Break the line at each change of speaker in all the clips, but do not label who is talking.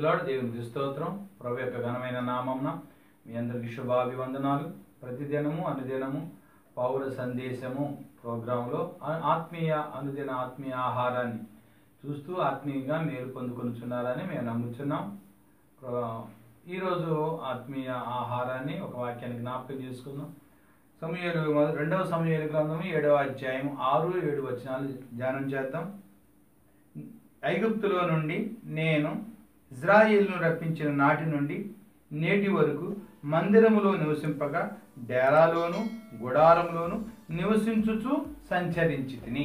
lord దేవునికి స్తోత్రం ప్రభు యొక్క ఘనమైన నామంన మీ అందరికి శుభాభివందనాలు ప్రతిదినము అనుదినము పౌర సందేశము ప్రోగ్రాంలో ఆ- ఆత్మీయ అనుదిన ఆత్మీయ ఆహారాన్ని చూస్తూ ఆత్మీయంగా మేలు పొందుకొనుచున్నారని మేము నమ్ముతున్నాం ప్ర- ఈరోజు ఆత్మీయ ఆహారాన్ని ఒక వాక్యాన్ని జ్ఞాపకం చేసుకుందాం సమయాలు రెండవ సమయాల గ్రంథము ఏడవ అధ్యాయం ఆరు ఏడు వచనాలు ధ్యానం చేద్దాం ఐగుప్తులో నుండి నేను ఇజ్రాయేల్ను రప్పించిన నాటి నుండి నేటి వరకు మందిరములో నివసింపగా డేరాలోను గుడారంలోను నివసించుచు సంచరించి తిని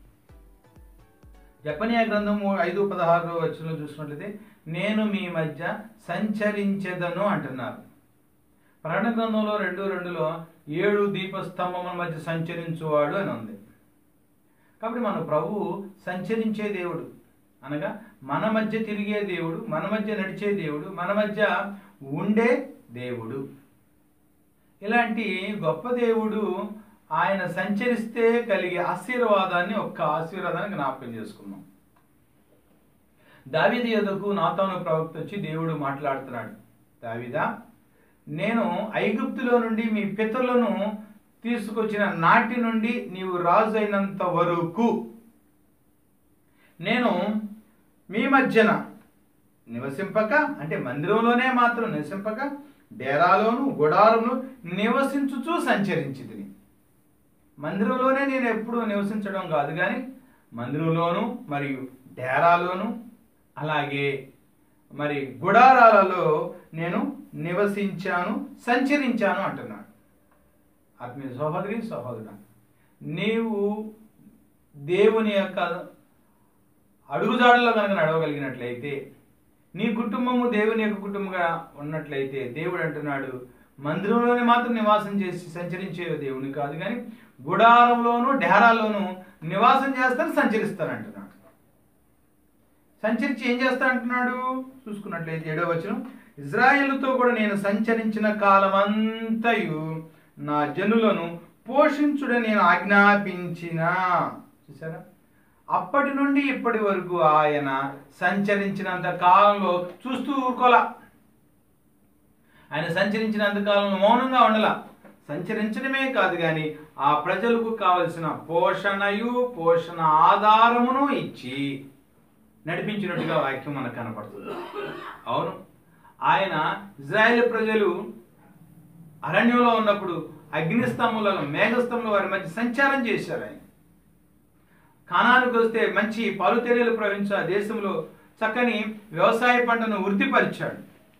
జపనియా గ్రంథము ఐదు పదహారు వచ్చిన చూసినట్లయితే నేను మీ మధ్య సంచరించెదను అంటున్నారు ప్రకటన గ్రంథంలో రెండు రెండులో ఏడు దీపస్తంభముల మధ్య సంచరించువాడు అని ఉంది కాబట్టి మన ప్రభు సంచరించే దేవుడు అనగా మన మధ్య తిరిగే దేవుడు మన మధ్య నడిచే దేవుడు మన మధ్య ఉండే దేవుడు ఇలాంటి గొప్ప దేవుడు ఆయన సంచరిస్తే కలిగే ఆశీర్వాదాన్ని ఒక్క ఆశీర్వాదాన్ని జ్ఞాపకం చేసుకుందాం దావీదు యొద్దకు నాతాను ప్రవక్త వచ్చి దేవుడు మాట్లాడుతున్నాడు దావీదా నేను ఐగుప్తులో నుండి మీ పితరులను తీసుకొచ్చిన నాటి నుండి నీవు రాజు అయినంత వరకు నేను మీ మధ్యన నివసింపక అంటే మందిరంలోనే మాత్రం నివసింపక డేరాలోను గుడారంలో నివసించుచూ సంచరించి తిని మందిరంలోనే నేను ఎప్పుడు నివసించడం కాదు కానీ మందిరంలోను మరియు డేరాలోను అలాగే మరి గుడారాలలో నేను నివసించాను సంచరించాను అంటున్నాడు ఆత్మీయ సహోదరి సహోదరు నీవు దేవుని యొక్క అడుగుజాడల్లో కనుక నడవగలిగినట్లయితే నీ కుటుంబము దేవుని యొక్క కుటుంబంగా ఉన్నట్లయితే దేవుడు అంటున్నాడు మందిరంలోనే మాత్రం నివాసం చేసి సంచరించే దేవుని కాదు కానీ గుడారంలోను డేరాల్లోనూ నివాసం చేస్తాను సంచరిస్తాను అంటున్నాడు సంచరించి ఏం చేస్తా అంటున్నాడు చూసుకున్నట్లయితే ఏడో వచనం ఇజ్రాయేలుతో కూడా నేను సంచరించిన కాలమంతయు నా జనులను పోషించుడని నేను ఆజ్ఞాపించిన చూసారా అప్పటి నుండి ఇప్పటి వరకు ఆయన సంచరించినంత కాలంలో చూస్తూ ఊరుకోలా ఆయన సంచరించినంత కాలంలో మౌనంగా ఉండలా సంచరించడమే కాదు కానీ ఆ ప్రజలకు కావలసిన పోషణయు పోషణ ఆధారమును ఇచ్చి నడిపించినట్టుగా వాక్యం మనకు కనపడుతుంది అవును ఆయన ఇజ్రాయేల్ ప్రజలు అరణ్యంలో ఉన్నప్పుడు అగ్నిస్తంభంలో మేఘస్తంభంలో వారి మధ్య సంచారం చేశారు ఆయన కానానికి వస్తే మంచి పాలుతెరీలు ప్రవహించే ఆ దేశంలో చక్కని వ్యవసాయ పంటను వృద్ధిపరిచాడు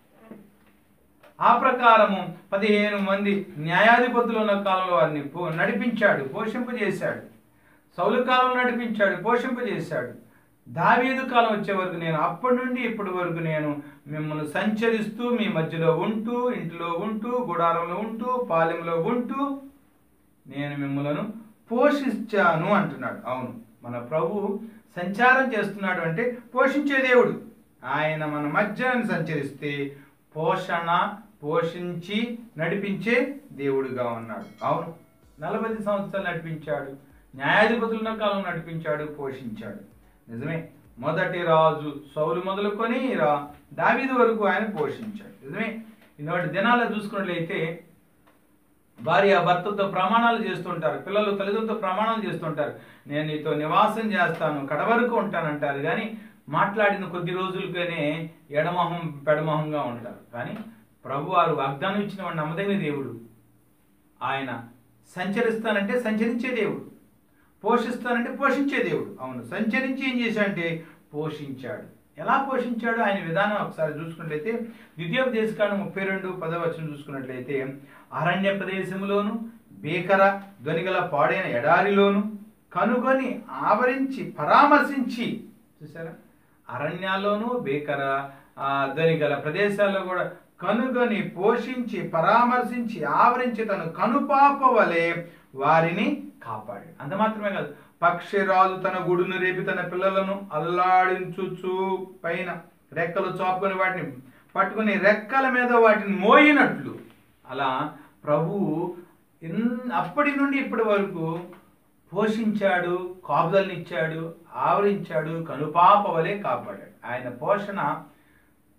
ఆ ప్రకారము పదిహేను మంది న్యాయాధిపతులు ఉన్న కాలంలో వారిని పో నడిపించాడు పోషింపజేశాడు సౌలు కాలం నడిపించాడు పోషింపజేశాడు దావీదు కాలం వచ్చే వరకు నేను అప్పటి నుండి ఇప్పటి వరకు నేను మిమ్మల్ని సంచరిస్తూ మీ మధ్యలో ఉంటూ ఇంటిలో ఉంటూ గుడారంలో ఉంటూ పాలెంలో ఉంటూ నేను మిమ్మలను పోషించాను అంటున్నాడు అవును మన ప్రభు సంచారం చేస్తున్నాడు అంటే పోషించే దేవుడు ఆయన మన మధ్య సంచరిస్తే పోషణ పోషించి నడిపించే దేవుడుగా ఉన్నాడు అవును నలభై సంవత్సరాలు నడిపించాడు న్యాయాధిపతులున్న కాలం నడిపించాడు పోషించాడు నిజమే మొదటి రాజు సౌలు మొదలుకొని రా దావీదు వరకు ఆయన పోషించాడు నిజమే ఇన్నటి దినాల్లో చూసుకున్నట్లయితే భార్య భర్తతో ప్రమాణాలు చేస్తుంటారు పిల్లలు తల్లిదండ్రులతో ప్రమాణాలు చేస్తుంటారు నేను నీతో నివాసం చేస్తాను కడవరకు ఉంటానంటారు కానీ మాట్లాడిన కొద్ది రోజులకనే ఎడమొహం పెడమొహంగా ఉంటారు కానీ ప్రభు వారు వాగ్దానం ఇచ్చిన వాడు నమ్మదగిన దేవుడు ఆయన సంచరిస్తానంటే సంచరించే దేవుడు పోషిస్తానంటే పోషించే దేవుడు అవును సంచరించి ఏం చేశాడంటే పోషించాడు ఎలా పోషించాడు ఆయన విధానం ఒకసారి చూసుకున్నట్లయితే ద్వితీయోపదేశకాండం ముప్పై రెండు పదవచనం చూసుకున్నట్లయితే అరణ్య ప్రదేశములోను భీకర ధ్వనిగల పాడైన ఎడారిలోను కనుగొని ఆవరించి పరామర్శించి చూసారా అరణ్యాల్లోనూ భీకర ఆ, ధ్వనిగల ప్రదేశాల్లో కూడా కనుగొని పోషించి పరామర్శించి ఆవరించి తను కనుపాప వలె వారిని కాపాడు అంత మాత్రమే కాదు పక్షిరాజు తన గుడును రేపి తన పిల్లలను అల్లాడించుచు పైన రెక్కలు చాపుకొని వాటిని పట్టుకుని రెక్కల మీద వాటిని మోయినట్లు అలా ప్రభువు ఇన్- అప్పటి నుండి ఇప్పటి వరకు పోషించాడు కాపుదలనిచ్చాడు ఆవరించాడు కనుపాప వలె కాపాడాడు ఆయన పోషణ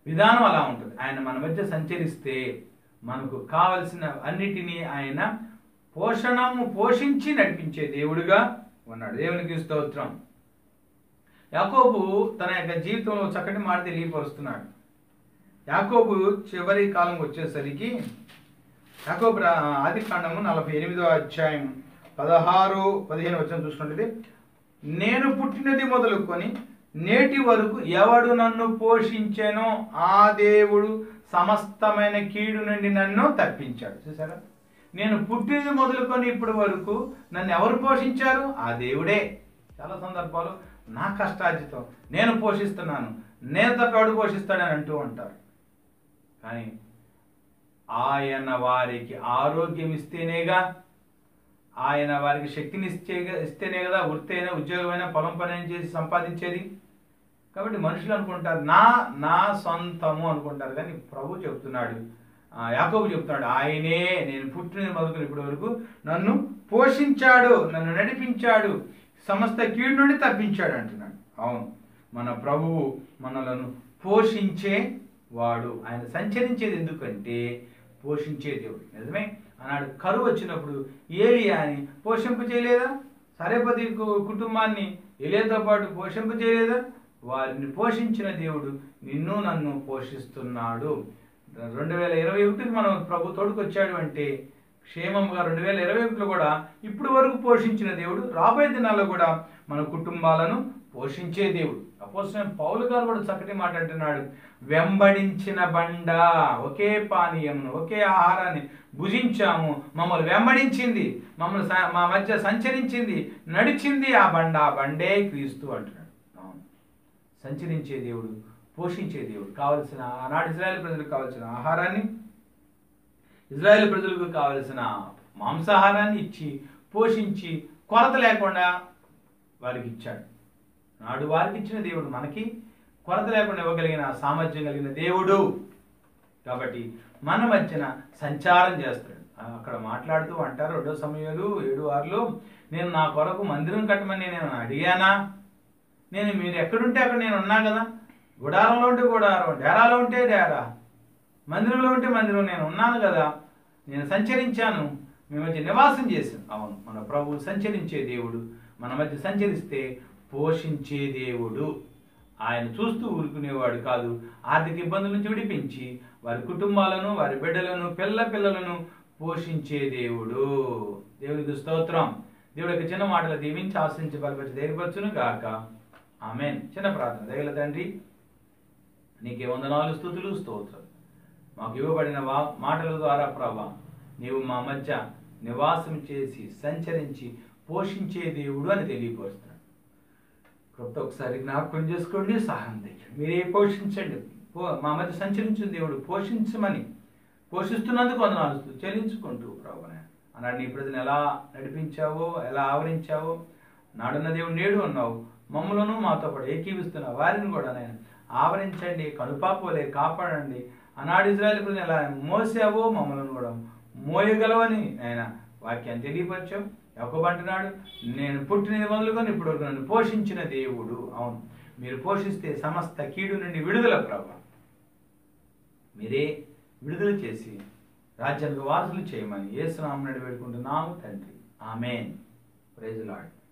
విధానం అలా ఉంటుంది ఆయన మన మధ్య సంచరిస్తే మనకు కావలసిన అన్నిటినీ ఆయన పోషణము పోషించి నడిపించే దేవుడుగా ఉన్నాడు దేవునికి స్తోత్రం యాకోబు తన యొక్క జీవితంలో చక్కటి మాట తెలియపరుస్తున్నాడు యాకోబు చివరి కాలం వచ్చేసరికి యాకోబు రా- ఆది కాండము నలభై ఎనిమిదో అధ్యాయం పదహారు పదిహేను వచ్చిన చూసుకుంటే నేను పుట్టినది మొదలుకొని నేటి వరకు ఎవడు నన్ను పోషించానో ఆ దేవుడు సమస్తమైన కీడు నుండి నన్ను తప్పించాడు చూసారా నేను పుట్టినది మొదలుకొని ఇప్పటి వరకు నన్ను ఎవరు పోషించారు ఆ దేవుడే చాలా సందర్భాలు నా కష్టార్జితం నేను పోషిస్తున్నాను నేను తప్ప ఎవడు పోషిస్తాడని అంటూ ఉంటారు కానీ ఆయన వారికి ఆరోగ్యం ఇస్తేనేగా ఆయన వారికి శక్తిని ఇస్తే ఇస్తేనే కదా వృత్తైనా ఉద్యోగమైనా పొలం పని అయినా చేసి సంపాదించేది కాబట్టి మనుషులు అనుకుంటారు నా నా సొంతము అనుకుంటారు కానీ ప్రభు చెప్తున్నాడు ఆ, యాకోబు చెప్తున్నాడు ఆయనే నేను పుట్టిన మొదలుకొని ఇప్పటి వరకు నన్ను పోషించాడు నన్ను నడిపించాడు సమస్త కీడు నుండి తప్పించాడు అంటున్నాడు అవును మన ప్రభువు మనలను పోషించే వాడు ఆయన సంచరించేది ఎందుకంటే పోషించే దేవుడు నిజమే ఆనాడు కరువు వచ్చినప్పుడు ఏలియాని పోషింప చేయలేదా సరేపతి కు- కుటుంబాన్ని ఎలియాతో పాటు పోషింప చేయలేదా వారిని పోషించిన దేవుడు నిన్ను నన్ను పోషిస్తున్నాడు రెండు వేల ఇరవై ఒకటికి మనం ప్రభు తోడుకొచ్చాడు అంటే క్షేమంగా రెండు వేల ఇరవై ఒకటిలో కూడా ఇప్పుడు వరకు పోషించిన దేవుడు రాబోయే దినాల్లో కూడా మన కుటుంబాలను పోషించే దేవుడు అపోజిషన్ పౌలు గారు కూడా చక్కటి మాట్లాడుతున్నాడు వెంబడించిన బండ ఒకే పానీయమును ఒకే ఆహారాన్ని భుజించాము మమ్మల్ని వెంబడించింది మమ్మల్ని స- మా మధ్య సంచరించింది నడిచింది ఆ బండ ఆ బండే క్రీస్తు అంటున్నాడు అవును సంచరించే దేవుడు పోషించే దేవుడు కావలసిన ఆనాడు ఇజ్రాయెల్ ప్రజలకు కావలసిన ఆహారాన్ని ఇజ్రాయెల్ ప్రజలకు కావలసిన మాంసాహారాన్ని ఇచ్చి పోషించి కొరత లేకుండా వారికి ఇచ్చాడు నాడు వారికి ఇచ్చిన దేవుడు మనకి కొరత లేకుండా ఇవ్వగలిగిన సామర్థ్యం కలిగిన దేవుడు కాబట్టి మన మధ్యన సంచారం చేస్తాడు ఆ, అక్కడ మాట్లాడుతూ అంటారు రెండో సమయాలు ఏడు ఆరులో నేను నా కొరకు మందిరం కట్టమని నేను అడిగానా నేను మీరు ఎక్కడుంటే అక్కడ నేను ఉన్నా కదా గుడారంలో ఉంటే గుడారం డేరాలో ఉంటే డేరా మందిరంలో ఉంటే మందిరం నేను ఉన్నాను కదా నేను సంచరించాను మీ మధ్య నివాసం చేశాను అవును మన ప్రభు సంచరించే దేవుడు మన మధ్య సంచరిస్తే పోషించే దేవుడు ఆయన చూస్తూ ఊరుకునేవాడు కాదు ఆర్థిక ఇబ్బందుల నుంచి విడిపించి వారి కుటుంబాలను వారి బిడ్డలను పిల్ల పిల్లలను పోషించే దేవుడు దేవుడికి స్తోత్రం దేవుడి యొక్క చిన్న మాటలు దీవించి ఆశించి బలపరిచి ధైర్యపరచును గాక ఆమెన్ చిన్న ప్రార్థన దయగల తండ్రి నీకే వందనాలు స్థుతులు స్తోత్రం మాకు ఇవ్వబడిన వా మాటల ద్వారా ప్రభా నీవు మా మధ్య నివాసం చేసి సంచరించి పోషించే దేవుడు అని తెలియపరుస్తున్నాడు కృప్త ఒకసారి జ్ఞాపకం చేసుకోండి సహాయం తెచ్చండి మీరే పోషించండి పో మా మధ్య సంచరించిన దేవుడు పోషించమని పోషిస్తున్నందుకు వందనాలు చెల్లించుకుంటూ ప్రభు అన్నాడు నీ ప్రజలను ఎలా నడిపించావో ఎలా ఆవరించావో నాడున్న దేవుడు నేడు ఉన్నావు మమ్మలను మాతో పాటు ఏకీవిస్తున్న వారిని కూడా నేను ఆవరించండి కనుపాపోలే కాపాడండి ఆనాడు ఇజ్రాయల్ ప్రజలు ఎలా మోసావో మమ్మల్ని కూడా మోయగలవని ఆయన వాక్యాన్ని తెలియపరచావు యాకోబు అంటున్నాడు నేను పుట్టినది మొదలుకొని ఇప్పుడు వరకు నన్ను పోషించిన దేవుడు అవును మీరు పోషిస్తే సమస్త కీడు నుండి విడుదల ప్రభా మీరే విడుదల చేసి రాజ్యానికి వారసులు చేయమని ఏ స్నామం వేడుకుంటున్నాము తండ్రి ఆమెన్ ప్రైజ్ లాడ్